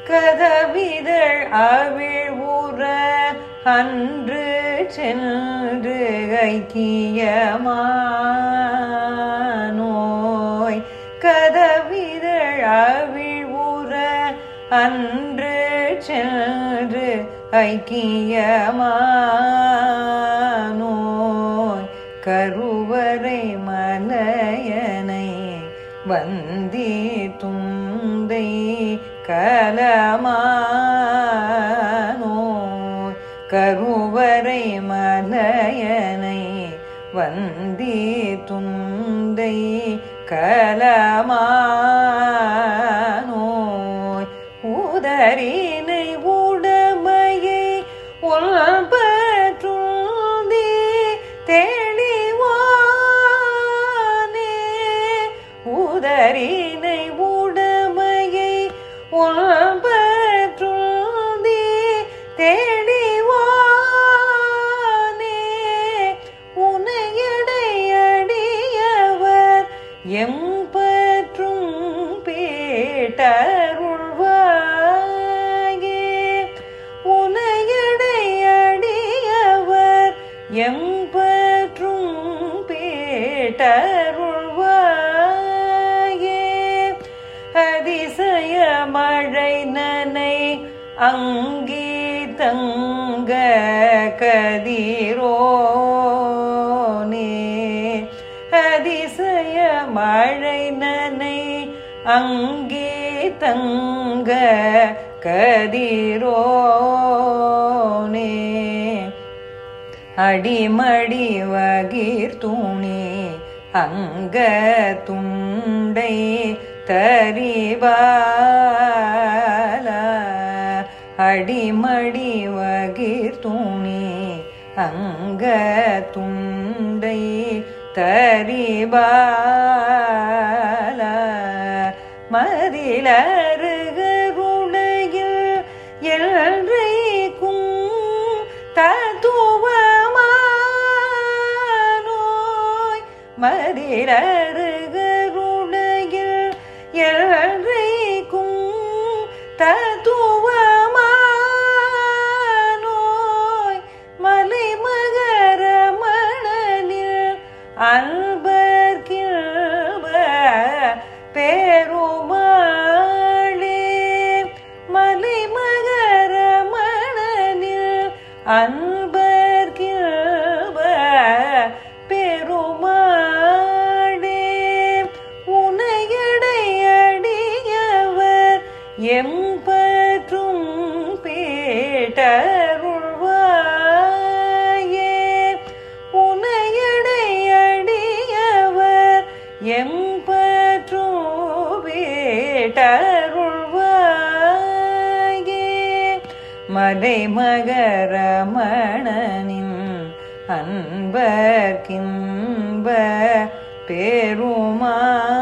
கதவிதழ் அவிழ்வுற அன்று சென்று ஐக்கியமானோய் கதவிதழ் அவிழ்வுற அன்று சென்று ஐக்கியமானோய் கருவறை மலையனை வந்தி துந்தை கலமானோய் கருவறை மலையனை வந்தி துந்தை கலமானோய் உதரினை உடமையை ஒல்பற்றுந்தி தெளிவானே உதரினை உடமையை ஒல்பற்றுந்தி தெளிவானே உனையடையடியவர் எம்பற்றும் பேட்டருள்வாயே உனையடையடியவர் எம்பற்றும் பேட்டருள்வாயே அதிசய மழை நனை அங்கி தங்க கதிரோனே அதிசய மழை நனை அங்கே தங்க கதிரோனே அடிமடி வகிர் துணி அங்க துண்டை தரிபால அடிமடி வகிர் துணி அங்க துண்டை தரிபால மதிலருகருடையில் எல்றைக்கும் தத்துவமானோய் மதிலருகருடையில் எல்றைக்கும் தத்துவமானோய் மலைமகர மணலில் அல்பர் கிழ்வ பெருமாளே மலைமகர மணலில் அன்பர் கிழ்வ பெருமாளே உனையடையடியவர் எம்பற்றும் பேட்டருள்வாயே உனையடையடியவர் எம்பற்றும் பேட்டருள்வாயே மலைமகர மணனின் அன்பர்கின்ப பெருமா